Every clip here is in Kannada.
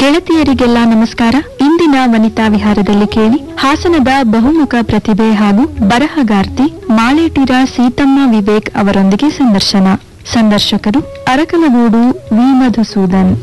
ಗೆಳತಿಯರಿಗೆಲ್ಲ ನಮಸ್ಕಾರ ಇಂದಿನ ವನಿತಾ ವಿಹಾರದಲ್ಲಿ ಕೇಳಿ ಹಾಸನದ ಬಹುಮುಖ ಪ್ರತಿಭೆ ಹಾಗೂ ಬರಹಗಾರ್ತಿ ಮಾಳೇಟಿರ ಸೀತಮ್ಮ ವಿವೇಕ್ ಅವರೊಂದಿಗೆ ಸಂದರ್ಶನ ಸಂದರ್ಶಕರು ಅರಕಲಗೂಡು ವಿ ಮಧುಸೂದನ್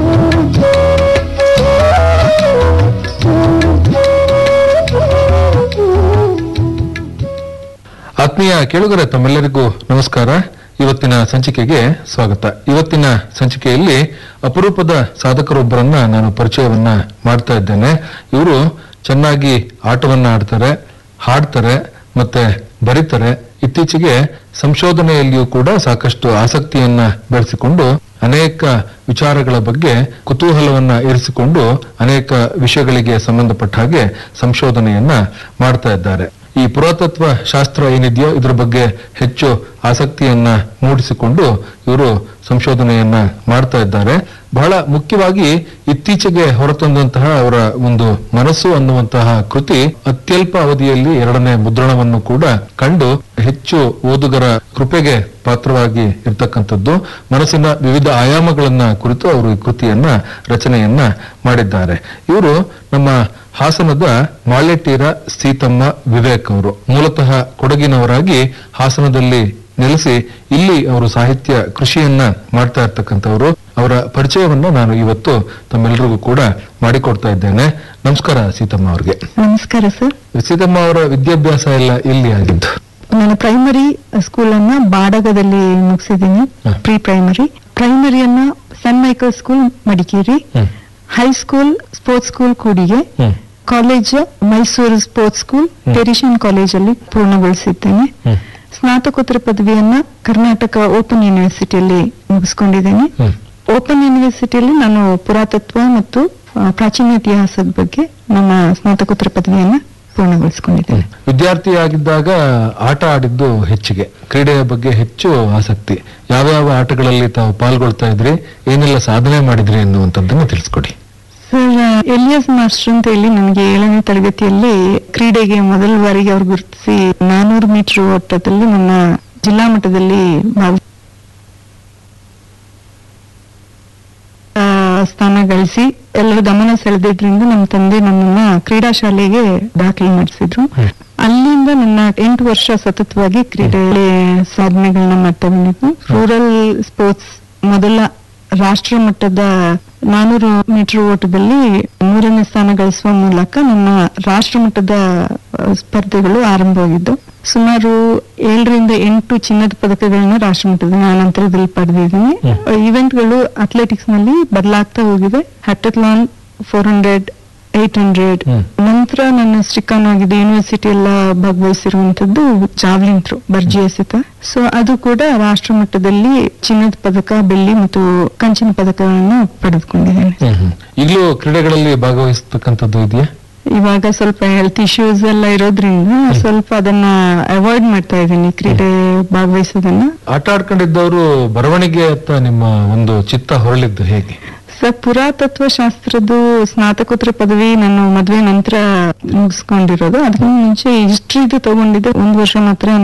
ಆತ್ಮೀಯ ಕೇಳುಗರೆ ತಮ್ಮೆಲ್ಲರಿಗೂ ನಮಸ್ಕಾರ ಇವತ್ತಿನ ಸಂಚಿಕೆಗೆ ಸ್ವಾಗತ ಇವತ್ತಿನ ಸಂಚಿಕೆಯಲ್ಲಿ ಅಪರೂಪದ ಸಾಧಕರೊಬ್ಬರನ್ನ ನಾನು ಪರಿಚಯವನ್ನ ಮಾಡ್ತಾ ಇದ್ದೇನೆ ಇವರು ಚೆನ್ನಾಗಿ ಆಟವನ್ನ ಆಡ್ತಾರೆ ಹಾಡ್ತಾರೆ ಮತ್ತೆ ಬರೀತಾರೆ ಇತ್ತೀಚೆಗೆ ಸಂಶೋಧನೆಯಲ್ಲಿಯೂ ಕೂಡ ಸಾಕಷ್ಟು ಆಸಕ್ತಿಯನ್ನ ಬೆಳೆಸಿಕೊಂಡು ಅನೇಕ ವಿಚಾರಗಳ ಬಗ್ಗೆ ಕುತೂಹಲವನ್ನ ಇರಿಸಿಕೊಂಡು ಅನೇಕ ವಿಷಯಗಳಿಗೆ ಸಂಬಂಧಪಟ್ಟ ಹಾಗೆ ಸಂಶೋಧನೆಯನ್ನ ಮಾಡ್ತಾ ಇದ್ದಾರೆ ಈ ಪುರಾತತ್ವ ಶಾಸ್ತ್ರ ಏನಿದೆಯೋ ಇದ್ರ ಬಗ್ಗೆ ಹೆಚ್ಚು ಆಸಕ್ತಿಯನ್ನ ಮೂಡಿಸಿಕೊಂಡು ಇವರು ಸಂಶೋಧನೆಯನ್ನ ಮಾಡ್ತಾ ಇದ್ದಾರೆ ಬಹಳ ಮುಖ್ಯವಾಗಿ ಇತ್ತೀಚೆಗೆ ಹೊರತಂದಂತಹ ಅವರ ಒಂದು ಮನಸ್ಸು ಅನ್ನುವಂತಹ ಕೃತಿ ಅತ್ಯಲ್ಪ ಅವಧಿಯಲ್ಲಿ ಎರಡನೇ ಮುದ್ರಣವನ್ನು ಕೂಡ ಕಂಡು ಹೆಚ್ಚು ಓದುಗರ ಕೃಪೆಗೆ ಪಾತ್ರವಾಗಿ ಇರ್ತಕ್ಕಂಥದ್ದು ಮನಸ್ಸಿನ ವಿವಿಧ ಆಯಾಮಗಳನ್ನ ಕುರಿತು ಅವರು ಈ ಕೃತಿಯನ್ನ ರಚನೆಯನ್ನ ಮಾಡಿದ್ದಾರೆ ಇವರು ನಮ್ಮ ಹಾಸನದ ಮಾಳೆಟೀರ ಸೀತಮ್ಮ ವಿವೇಕ್ ಅವರು ಮೂಲತಃ ಕೊಡಗಿನವರಾಗಿ ಹಾಸನದಲ್ಲಿ ನೆಲೆಸಿ ಇಲ್ಲಿ ಅವರು ಸಾಹಿತ್ಯ ಕೃಷಿಯನ್ನ ಮಾಡ್ತಾ ಇರ್ತಕ್ಕಂಥವ್ರು ಅವರ ಪರಿಚಯವನ್ನ ನಾನು ಇವತ್ತು ತಮ್ಮೆಲ್ಲರಿಗೂ ಕೂಡ ಮಾಡಿಕೊಡ್ತಾ ಇದ್ದೇನೆ ನಮಸ್ಕಾರ ಸೀತಮ್ಮ ಅವ್ರಿಗೆ ನಮಸ್ಕಾರ ಸರ್ ಸೀತಮ್ಮ ಅವರ ವಿದ್ಯಾಭ್ಯಾಸ ಎಲ್ಲ ಎಲ್ಲಿ ಆಗಿದ್ದು ನಾನು ಪ್ರೈಮರಿ ಸ್ಕೂಲ್ ಅನ್ನ ಬಾಡಗದಲ್ಲಿ ಮುಗಿಸಿದ್ದೀನಿ ಹ. ಪ್ರೀ ಪ್ರೈಮರಿ ಪ್ರೈಮರಿಯನ್ನ ಸನ್ ಮೈಕಲ್ ಸ್ಕೂಲ್ ಮಡಿಕೇರಿ ಹ್ಮ್. ಹೈಸ್ಕೂಲ್ ಸ್ಪೋರ್ಟ್ಸ್ ಸ್ಕೂಲ್ ಕೂಡಿಗೆ ಹ್ಮ್. ಕಾಲೇಜ್ ಮೈಸೂರು ಸ್ಪೋರ್ಟ್ಸ್ ಸ್ಕೂಲ್ ಹ್ಮ್. ಟೆರಿಷನ್ ಕಾಲೇಜಲ್ಲಿ ಪೂರ್ಣಗೊಳಿಸಿದ್ದೇನೆ ಹ್ಮ್. ಸ್ನಾತಕೋತ್ತರ ಪದವಿಯನ್ನ ಕರ್ನಾಟಕ ಓಪನ್ ಯೂನಿವರ್ಸಿಟಿಯಲ್ಲಿ ಮುಗಿಸ್ಕೊಂಡಿದ್ದೇನೆ ಹ್ಮ್. ಓಪನ್ ಯೂನಿವರ್ಸಿಟಿಯಲ್ಲಿ ನಾನು ಪುರಾತತ್ವ ಮತ್ತು ಆ, ಪ್ರಾಚೀನ ಇತಿಹಾಸದ ಬಗ್ಗೆ ನಮ್ಮ ಸ್ನಾತಕೋತ್ತರ ಪದವಿಯನ್ನ ಪೂರ್ಣಗೊಳಿಸಿಕೊಂಡಿದ್ದೇನೆ ವಿದ್ಯಾರ್ಥಿಯಾಗಿದ್ದಾಗ ಆಟ ಆಡಿದ್ದು ಹೆಚ್ಚಿಗೆ ಕ್ರೀಡೆಯ ಬಗ್ಗೆ ಹೆಚ್ಚು ಆಸಕ್ತಿ ಯಾವ್ಯಾವ ಆಟಗಳಲ್ಲಿ ತಾವು ಪಾಲ್ಗೊಳ್ತಾ ಇದ್ರಿ ಏನೆಲ್ಲ ಸಾಧನೆ ಮಾಡಿದ್ರಿ ಎನ್ನುವಂಥದ್ದನ್ನು ತಿಳಿಸ್ಕೊಡಿ ಸರ್ ಎಲಿಯಸ್ ಮಾಸ್ಟರ್ ಅಂತ ಹೇಳಿ ನನಗೆ ಏಳನೇ ತರಗತಿಯಲ್ಲಿ ಕ್ರೀಡೆಗೆ ಮೊದಲ ಬಾರಿಗೆ ಅವ್ರು ಗುರುತಿಸಿ ನಾನೂರು ಮೀಟರ್ ಓಟದಲ್ಲಿ ನನ್ನ ಜಿಲ್ಲಾ ಮಟ್ಟದಲ್ಲಿ ಭಾಗ ಆ, ಸ್ಥಾನ ಗಳಿಸಿ ಎಲ್ಲರ ಗಮನ ಸೆಳೆದಿದ್ರಿಂದ ನಮ್ಮ ತಂದೆ ನನ್ನನ್ನ ಕ್ರೀಡಾ ಶಾಲೆಗೆ ದಾಖಲೆ ಮಾಡಿಸಿದ್ರು ಹ್ಮ್. ಅಲ್ಲಿಂದ ನನ್ನ ಎಂಟು ವರ್ಷ ಸತತವಾಗಿ ಕ್ರೀಡೆಯಲ್ಲಿ ಸಾಧನೆಗಳನ್ನ ಮಾಡ್ತಾ ಬಂದಿದ್ದು ರೂರಲ್ ಸ್ಪೋರ್ಟ್ಸ್ ಮೊದಲ ರಾಷ್ಟ್ರ ಮಟ್ಟದ ನಾನೂರು ಮೀಟರ್ ಓಟದಲ್ಲಿ ಮೂರನೇ ಸ್ಥಾನ ಗಳಿಸುವ ಮೂಲಕ ನನ್ನ ರಾಷ್ಟ್ರ ಮಟ್ಟದ ಆ, ಸ್ಪರ್ಧೆಗಳು ಆರಂಭವಾಗಿದ್ದು ಸುಮಾರು ಏಳರಿಂದ ಎಂಟು ಚಿನ್ನದ ಪದಕಗಳನ್ನ ರಾಷ್ಟ್ರ ಮಟ್ಟದ ನಂತರದಲ್ಲಿ ಪಡೆದಿದ್ದೀನಿ ಹ್ಮ್. ಇವೆಂಟ್ಗಳು ಅಥ್ಲೆಟಿಕ್ಸ್ ನಲ್ಲಿ ಬದಲಾಗ್ತಾ ಹೋಗಿದೆ heptathlon four hundred eight hundred ಹ್ಮ್. ನಂತರ ನನ್ನ ಸ್ಟಿಕಾನ್ ಆಗಿದೆ ಯೂನಿವರ್ಸಿಟಿ ಎಲ್ಲ ಭಾಗವಹಿಸಿರುವಂತದ್ದು ಜಾವ್ಲಿನ್ ಥ್ರೋ ಬರ್ಜಿ ಎಸೆತ ಸೊ ಅದು ಕೂಡ ರಾಷ್ಟ್ರ ಮಟ್ಟದಲ್ಲಿ ಚಿನ್ನದ ಪದಕ ಬೆಳ್ಳಿ ಮತ್ತು ಕಂಚಿನ ಪದಕಗಳನ್ನು ಪಡೆದುಕೊಂಡಿದ್ದೇನೆ ಈಗಲೂ ಕ್ರೀಡೆಗಳಲ್ಲಿ ಭಾಗವಹಿಸ್ತಕ್ಕಂಥದ್ದು ಇದೆಯಾ ಇವಾಗ ಸ್ವಲ್ಪ ಹೆಲ್ತ್ ಇಶ್ಯೂಸ್ ಎಲ್ಲ ಇರೋದ್ರಿಂದ ಸ್ವಲ್ಪ ಅದನ್ನ ಅವಾಯ್ಡ್ ಮಾಡ್ತಾ ಇದ್ದೀನಿ ಕ್ರೀಡೆ ಭಾಗವಹಿಸೋದನ್ನ ಆಟ ಆಡ್ಕೊಂಡಿದ್ದವರು ಬರವಣಿಗೆ ಅಂತ ನಿಮ್ಮ ಒಂದು ಚಿತ್ತ ಹೊರಳಿದ್ದು ಹೇಗೆ ಸರ್ ಪುರಾತತ್ವ ಶಾಸ್ತ್ರದ್ದು ಸ್ನಾತಕೋತ್ತರ ಪದವಿ ನಾನು ಮದುವೆ ನಂತರ ಮುಗಿಸ್ಕೊಂಡಿರೋದು ಅದಕ್ಕಿಂತ ಮುಂಚೆ ಹಿಸ್ಟ್ರಿದು ತಗೊಂಡಿದ್ದೆ ಒಂದು ವರ್ಷ ಮಾತ್ರ